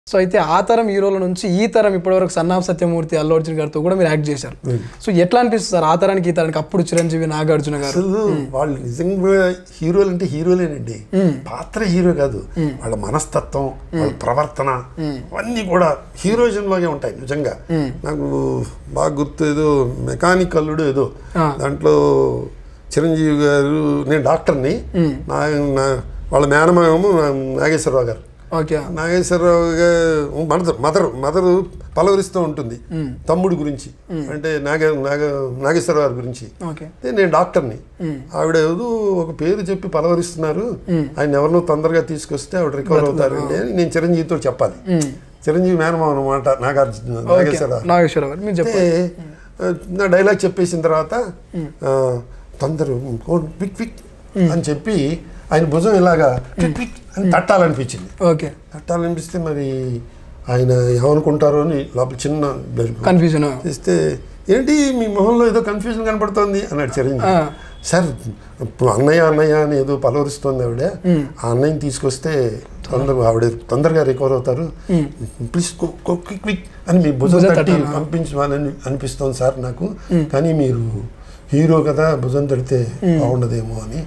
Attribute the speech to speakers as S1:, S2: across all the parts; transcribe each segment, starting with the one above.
S1: So అయితే ఆ తరం హీరోల నుంచి ఈ తరం ఇప్పటివరకు సన్నాఫ్ సత్యమూర్తి అల్లు అర్జున్ గారితో కూడా మీరు యాక్ట్ చేశారు సో ఎట్లా అనిపిస్తుంది సార్ ఆ తరానికి ఈ తరానికి అప్పుడు చిరంజీవి నాగార్జున గారు
S2: అసలు వాళ్ళు నిజంగా హీరోలు అంటే హీరోలేనండి పాత్ర హీరో కాదు వాళ్ళ మనస్తత్వం వాళ్ళ ప్రవర్తన అవన్నీ కూడా హీరోయిజం లాగే ఉంటాయి నిజంగా నాకు బాగా గుర్తు ఏదో మెకానిక్ అల్లుడు ఏదో
S1: ఆ.
S2: దాంట్లో చిరంజీవి గారు నేను డాక్టర్ని నా నా- వాళ్ళ మేనమేమో నాగేశ్వరరావు గారు
S1: ఓకే
S2: నాగేశ్వరరావు గారు మదర్ మదర్ మదర్ పలవరిస్తూ ఉంటుంది తమ్ముడు గురించి అంటే నాగ నాగ నాగేశ్వరరావు గారి గురించి
S1: ఓకే
S2: అయితే నేను డాక్టర్ని ఆవిడ ఏదో ఒక పేరు చెప్పి పలవరిస్తున్నారు ఆయన ఎవరినో తొందరగా తీసుకొస్తే ఆవిడ రికవర్ అవుతారండి అని నేను చిరంజీవితో చెప్పాలి చిరంజీవి మేనమావ అనమాట నాగార్జున
S1: ఓకే
S2: నాగేశ్వరరావు
S1: నాగేశ్వరరావు గారు మీరు చెప్పండి
S2: అయితే ఆ, నా డైలాగ్ చెప్పేసిన తర్వాత ఆ, తొందర ఓ, పిక్ పిక్ అని చెప్పి ఆయన భుజం ఇలాగా పిక్ పిక్ అని తట్టాలనిపించింది
S1: ఓకే
S2: తట్టాలనిపిస్తే మరి ఆయన ఏమనుకుంటారో అని లోపల చిన్న
S1: కన్ఫ్యూజన్
S2: చేస్తే ఏంటి మీ మొహంలో ఏదో కన్ఫ్యూజన్ కనపడుతోంది అన్నాడు చిరంజీవి సార్ ఇప్పుడు అన్నయ్య అన్నయ్య అని ఏదో పలవరిస్తోంది ఆవిడ ఆ అన్నయ్యని తీసుకొస్తే తొందరగా ఆవిడ తొందరగా రికవర్ అవుతారు ప్లీజ్ క్విక్ క్విక్ అని మీ భుజం
S1: భుజం
S2: తట్టి
S1: తట్టాలా?
S2: పంపించమని అనిపిస్తోంది సార్ నాకు కానీ మీరు హీరో కదా భుజం తడితే బాగుండదేమో అని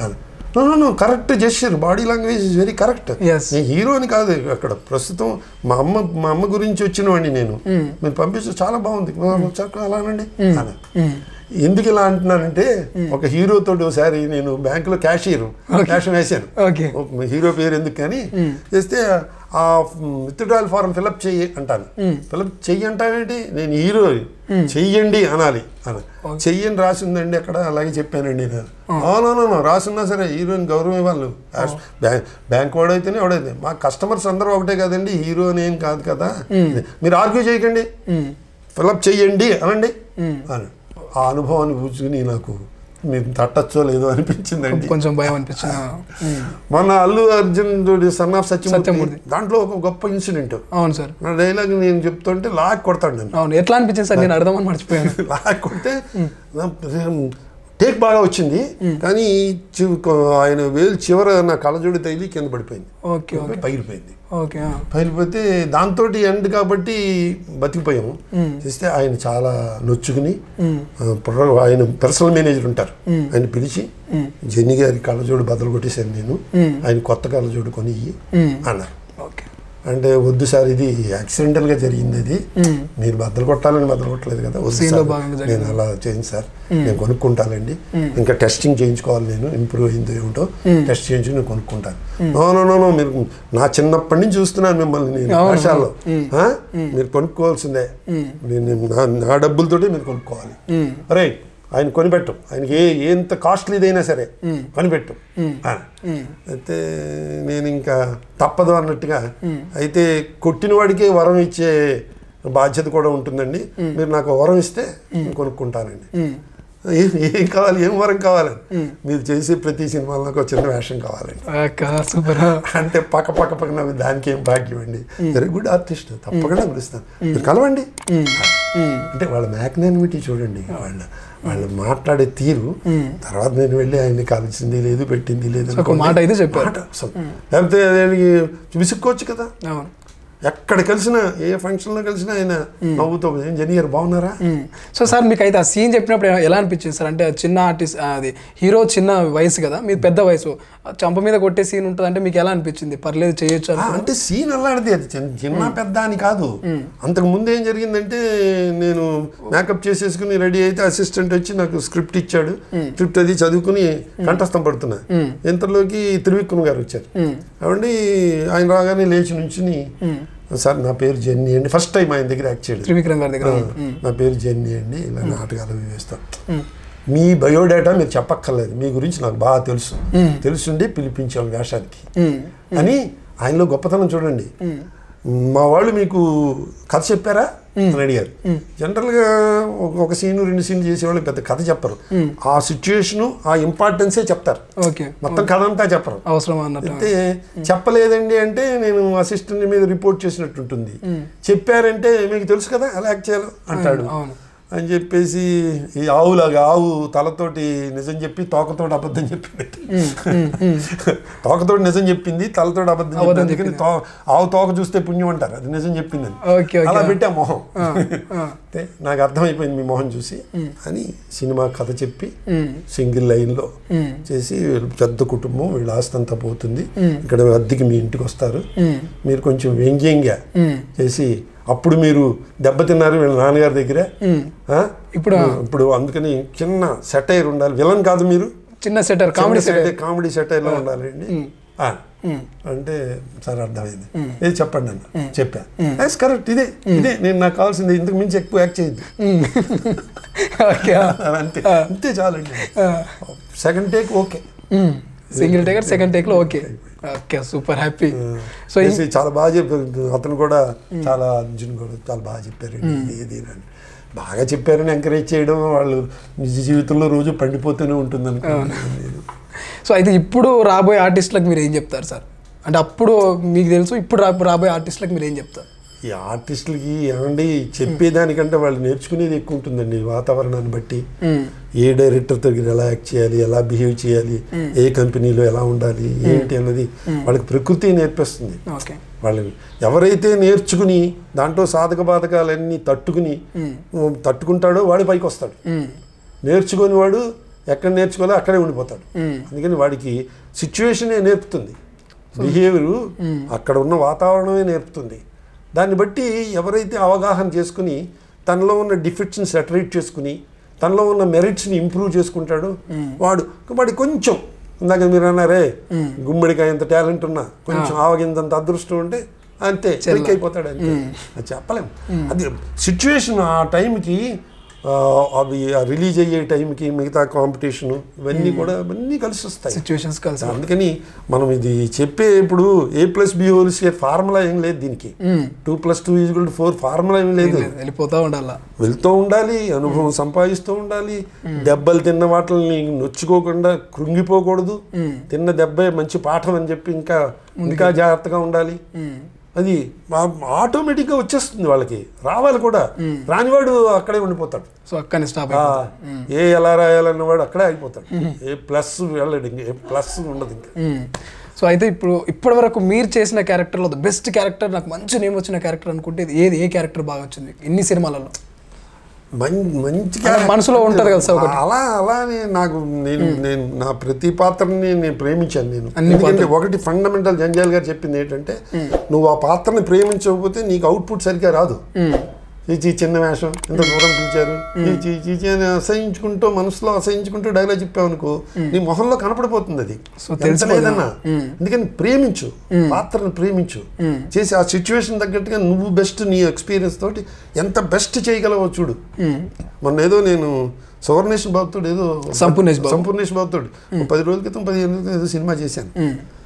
S2: correct gesture body language is very correct
S1: Yes.
S2: నేను హీరోని కాదు అక్కడ ప్రస్తుతం మా అమ్మ మా అమ్మ గురించి వచ్చిన వాడిని నేను మీరు పంపిస్తే చాలా బాగుంది "ఆ, చక్కగా అలానండి అలా ఎందుకు ఇలా అంటున్నానంటే ఒక హీరో తోటి ఒకసారి నేను బ్యాంకులో క్యాషియర్ క్యాష్ వేసాను
S1: ఓకే
S2: ఒక హీరో పేరు ఎందుకు కానీ చేస్తే ఆ విత్డ్రాయల్ ఫారం ఫిలప్ చెయ్యి అంటాను ఫిలప్ చెయ్యి అంటానేంటి నేను హీరో చెయ్యండి అనాలి అని చెయ్యని రాసి ఉందండి అక్కడ అలాగే చెప్పానండి నేను అవునవును రాసున్నా సరే హీరోని గౌరవం ఇవ్వాలి బ్యాంక్ బ్యాంక్ వాడైతేనే వాడైతే మా కస్టమర్స్ అందరూ ఒకటే కదండి హీరో అని ఏం కాదు కదా మీరు ఆర్గ్యూ చేయకండి ఫిలప్ చెయ్యండి అనండి అని ఆ అనుభవాన్ని కూర్చుని నాకు మీరు తట్టచ్చో లేదో అనిపించిందండి
S1: కొంచెం భయం అనిపించిన
S2: మొన్న అల్లు అర్జున్ తోటి సన్ ఆఫ్ సత్యమూర్తి
S1: సత్యమూర్తి.
S2: దాంట్లో ఒక గొప్ప ఇన్సిడెంట్
S1: అవును సార్
S2: నా డైలాగ్ నేను చెప్తుంటే లాక్ కొడతాడు నేను
S1: అవును ఎట్లా అనిపించింది సార్ నేను అర్థమని మర్చిపోయాను
S2: లాక్ కొడితే టేక్ బాగా వచ్చింది కానీ చి- ఆయన వేలు చివర నా కళ్ళజోడి తగిలి కింద పడిపోయింది
S1: ఓకే ఓకే
S2: పగిలిపోయింది
S1: ఓకే ఆ.
S2: పగిలిపోతే దాంతో ఎండ్ కాబట్టి బతికిపోయాము చేస్తే ఆయన చాలా నొచ్చుకుని ఆ, ప్రొ- ఆయన పర్సనల్ మేనేజర్ ఉంటారు ఆయన పిలిచి జెన్ని గారి కళ్ళజోడు బదులు కొట్టేశాను నేను ఆయన కొత్త కళ్ళజోడు కొని ఇయ్యి అన్నారు
S1: ఓకే
S2: అంటే వద్దు సార్ ఇది యాక్సిడెంటల్ గా జరిగింది ఇది మీరు బద్దలు కొట్టాలని బద్దలు కొట్టలేదు కదా వద్దు
S1: Scene లో
S2: సార్
S1: భాగంగా
S2: నేను
S1: జరిగింది.
S2: అలా చేయండి సార్ నేను కొనుక్కుంటానండి ఇంకా టెస్టింగ్ చేయించుకోవాలి నేను ఇంప్రూవ్ అయిందో ఏమిటో టెస్ట్ చేయించుకుని నేను కొనుక్కుంటాను నో నో నో నో మీరు నా చిన్నప్పటి నుంచి చూస్తున్నాను మిమ్మల్ని నేను
S1: అవును.
S2: పాఠశాలలో ఆ? మీరు కొనుక్కోవాల్సిందే నేను నా నా డబ్బులతోటి మీరు కొనుక్కోవాలి అరే ఆయన కొనిపెట్టు ఆయనకి ఏ ఎంత కాస్ట్లీదైనా సరే కొనిపెట్టు ఆ. అయితే నేను ఇంకా తప్పదు అన్నట్టుగా అయితే కొట్టిన వాడికే వరం ఇచ్చే బాధ్యత కూడా ఉంటుందండి మీరు నాకు వరం ఇస్తే నేను కొనుక్కుంటానండి ఏం ఏం కావాలి ఏం వరం కావాలండి మీరు చేసే ప్రతి సినిమాలో నాకు ఒక చిన్న వేషం కావాలండి
S1: అక్క సూపర్
S2: అంటే పక్క పక్క పక్క నవ్వి దానికి ఏం భాగ్యం అండి వెరీ గుడ్ ఆర్టిస్ట్ తప్పకుండా పిలుస్తాను మీరు కలవండి అంటే వాళ్ళ మ్యాగ్నానిమిటీ చూడండి వాళ్ళ వాళ్ళు మాట్లాడే తీరు తర్వాత నేను వెళ్ళి ఆయన్ని కలిసింది లేదు పెట్టింది లేదు
S1: ఒక మాట అయితే చెప్పారు.
S2: మాట అసలు. లేకపోతే దానికి విసుక్కోవచ్చు కదా
S1: అవును
S2: ఎక్కడ కలిసినా ఏ ఫంక్షన్లో కలిసినా ఆయన నవ్వుతో ఏం జనియర్ బాగున్నారా
S1: మ్మ్. సో సార్ మీకు అయితే ఆ సీన్ చెప్పినప్పుడు ఎలా అనిపించింది సార్ అంటే చిన్న ఆర్టిస్ట్ అది హీరో చిన్న వయసు కదా మీరు పెద్ద వయసు ఆ చంప మీద కొట్టే సీన్ ఉంటుంది అంటే మీకు ఎలా అనిపించింది పర్లేదు చేయొచ్చు
S2: ఆ, అంటే సీన్ అల్లాడిది అది చిన్న- చిన్న పెద్ద అని కాదు అంతకు ముందు ఏం జరిగిందంటే నేను మేకప్ చేసేసుకుని రెడీ అయితే అసిస్టెంట్ వచ్చి నాకు స్క్రిప్ట్ ఇచ్చాడు స్క్రిప్ట్ అది చదువుకుని కంఠస్థం పడుతున్నా ఇంతలోకి త్రివిక్రమ్ గారు వచ్చారు అవండి ఆయన రాగానే లేచి నుంచుని సార్ నా పేరు జెన్నీ అండి ఫస్ట్ టైం ఆయన దగ్గర యాక్ట్ చేయడం
S1: త్రివిక్రమ్ గారి దగ్గర
S2: ఆ, నా పేరు జెన్నీ అండి ఇలా నాటకాలు అవి వేస్తాం మీ బయోడేటా మీరు చెప్పక్కర్లేదు మీ గురించి నాకు బాగా తెలుసు తెలుసుండి పిలిపించాం వేషానికి
S1: మ్మ్.
S2: అని ఆయనలో గొప్పతనం చూడండి మా వాళ్ళు మీకు కథ చెప్పారా అని అడిగారు జనరల్గా ఒక- ఒక సీను రెండు సీన్లు చేసేవాళ్ళు పెద్ద కథ చెప్పరు ఆ సిచ్యుయేషను ఆ ఇంపార్టెన్సే చెప్తారు
S1: ఓకే
S2: మొత్తం కథ అంతా చెప్పరు
S1: అవసరం అన్నట్టు
S2: అయితే చెప్పలేదండి అంటే నేను అసిస్టెంట్ మీద రిపోర్ట్ చేసినట్టు ఉంటుంది చెప్పారంటే మీకు తెలుసు కదా ఎలా యాక్ట్ చేయాలో అంటాడు
S1: అవును
S2: అని చెప్పేసి ఈ ఆవులాగా ఆవు తలతోటి నిజం చెప్పి తోకతోటి అబద్ధం చెప్పింది తోకతోటి నిజం చెప్పింది తలతోటి అబద్ధం చెప్పింది
S1: అబద్ధం
S2: అందుకని తో- ఆవు తోక చూస్తే పుణ్యం అంటారు అది నిజం చెప్పిందని
S1: ఓకే ఓకే
S2: అలా పెట్టా మొహం
S1: ఆ,
S2: అంటే నాకు అర్థమైపోయింది మీ మొహం చూసి అని సినిమా కథ చెప్పి
S1: ఉమ్,
S2: సింగిల్ లైన్లో
S1: ఉమ్,
S2: చేసి వీళ్ళు పెద్ద కుటుంబం వీళ్ళ ఆస్తి అంతా పోతుంది ఇక్కడ అద్దెకి మీ ఇంటికి వస్తారు
S1: ఉమ్,
S2: మీరు కొంచెం వ్యంగ్యంగా
S1: ఉమ్,
S2: చేసి అప్పుడు మీరు దెబ్బతిన్నారు వీళ్ళ నాన్నగారి దగ్గర
S1: ఉమ్.
S2: ఆ?
S1: ఇప్పుడు
S2: ఇప్పుడు అందుకని చిన్న సెటైర్ ఉండాలి విలన్ కాదు మీరు
S1: చిన్న satire comedy satire
S2: satire comedy సెటైర్లో ఉండాలండి ఆ. అంటే సరే అర్థమైంది ఏది చెప్పండి అన్న చెప్పా కరెక్ట్ ఇదే ఇదే నేను నాకు కావాల్సింది ఇంతకు మించి ఎక్కువ యాక్ట్ చేయొద్దు
S1: ఓకే
S2: అంతే అంతే చాలండి second take okay
S1: single taker second take లో okay okay super happy so
S2: చేసి చాలా బాగా చెప్పారు అతను కూడా చాలా అర్జున్ కూడా చాలా బాగా చెప్పారు ఇది ఇది అని బాగా చెప్పారని ఎంకరేజ్ చేయడం వాళ్ళు నిజ జీవితంలో రోజు పండిపోతూనే ఉంటుంది అనుకున్నాను
S1: సో అయితే ఇప్పుడు రాబోయే ఆర్టిస్టులకు మీరు ఏం చెప్తారు సార్ అంటే అప్పుడు మీకు తెలుసు ఇప్పుడు రా రాబోయే ఆర్టిస్టులకు మీరు ఏం చెప్తారు
S2: ఈ ఆర్టిస్టులకి ఏమండి చెప్పేదానికంటే వాళ్ళు నేర్చుకునేది ఎక్కువ ఉంటుందండి వాతావరణాన్ని బట్టి ఏ డైరెక్టర్ దగ్గర ఎలా యాక్ట్ చేయాలి ఎలా బిహేవ్ చేయాలి ఏ కంపెనీలో ఎలా ఉండాలి ఏంటి అన్నది వాళ్ళకి ప్రకృతి నేర్పిస్తుంది
S1: ఓకే
S2: వాళ్ళని ఎవరైతే నేర్చుకుని దాంట్లో సాధక బాధకాలన్నీ తట్టుకుని తట్టుకుంటాడో వాడి పైకి వస్తాడు నేర్చుకొని వాడు ఎక్కడ నేర్చుకోవాలో అక్కడే ఉండిపోతాడు అందుకని వాడికి సిచ్యువేషనే నేర్పుతుంది బిహేవియర్ అక్కడ ఉన్న వాతావరణమే నేర్పుతుంది దాన్ని బట్టి ఎవరైతే అవగాహన చేసుకుని తనలో ఉన్న డిఫెక్ట్స్ని సెటరేట్ చేసుకుని తనలో ఉన్న మెరిట్స్ని ఇంప్రూవ్ చేసుకుంటాడు వాడు వాడి కొంచెం ఇందాక మీరు అన్నారే గుమ్మడికాయ ఎంత టాలెంట్ ఉన్నా కొంచెం ఆవగిందంత అదృష్టం ఉంటే అంతే క్లిక్ అయిపోతాడు అంతే అది చెప్పలేం అది సిచ్యువేషన్ ఆ టైంకి ఆ, అవి రిలీజ్ అయ్యే టైంకి మిగతా కాంపిటీషన్ ఇవన్నీ కూడా ఇవన్నీ కలిసి వస్తాయి
S1: సిచ్యువేషన్స్ కలిసి
S2: అందుకని మనం ఇది చెప్పే ఇప్పుడు A plus B whole square formula ఏం లేదు దీనికి two plus two equal to four formula ఏం లేదు
S1: వెళ్ళిపోతా ఉండాలా
S2: వెళ్తూ ఉండాలి అనుభవం సంపాదిస్తూ ఉండాలి దెబ్బలు తిన్న వాటిని నొచ్చుకోకుండా కృంగిపోకూడదు తిన్న దెబ్బే మంచి పాఠం అని చెప్పి ఇంకా ఇంకా జాగ్రత్తగా ఉండాలి అది ఆటోమేటిక్గా వచ్చేస్తుంది వాళ్ళకి రావాలి కూడా రానివాడు అక్కడే ఉండిపోతాడు
S1: సో అక్కడనే స్టాప్
S2: ఆ, ఏ ఎలా రాయాలన్నవాడు అక్కడే ఆగిపోతాడు ఏ ప్లస్ వెళ్ళాడు ఇంకా ఏ ప్లస్ ఉండదు ఇంకా
S1: సో అయితే ఇప్పుడు ఇప్పటి వరకు మీరు చేసిన క్యారెక్టర్లో బెస్ట్ క్యారెక్టర్ నాకు మంచి నేమ్ వచ్చిన క్యారెక్టర్ అనుకుంటే ఇది ఏది ఏ క్యారెక్టర్ బాగా వచ్చింది ఎన్ని సినిమాలలో
S2: మం- మంచి
S1: అలా మనసులో ఉంటది కదా సార్ ఒకటి.
S2: అలా అలానే నాకు నేను నేను నా ప్రతి పాత్రని నేను ప్రేమించాను నేను
S1: అన్ని
S2: ఎందుకంటే ఒకటి ఫండమెంటల్ జంజాల్ గారు చెప్పింది ఏంటంటే నువ్వు ఆ పాత్రని ప్రేమించకపోతే నీకు అవుట్పుట్ సరిగ్గా రాదు చీచి చిన్న వేషం ఇంత దూరం పిలిచారు చీచి చీచి అని అసహించుకుంటూ మనసులో అసహించుకుంటూ డైలాగ్ చెప్పావనుకో నీ మొహంలో కనపడిపోతుంది అది
S1: సో
S2: ఎంత
S1: తెలిసిపోతుంది.
S2: లేదన్నా అందుకని ప్రేమించు పాత్రను ప్రేమించు చేసి ఆ సిచ్యువేషన్ తగ్గట్టుగా నువ్వు బెస్ట్ నీ ఎక్స్పీరియన్స్ తోటి ఎంత బెస్ట్ చేయగలవో చూడు మొన్న ఏదో నేను సువర్ణేష్ బాబుతో ఏదో
S1: సంపూర్ణేష్ బాబు.
S2: సంపూర్ణేష్ బాబుతో పది రోజుల క్రితం పదిహేను రోజుల క్రితం ఏదో సినిమా చేశాను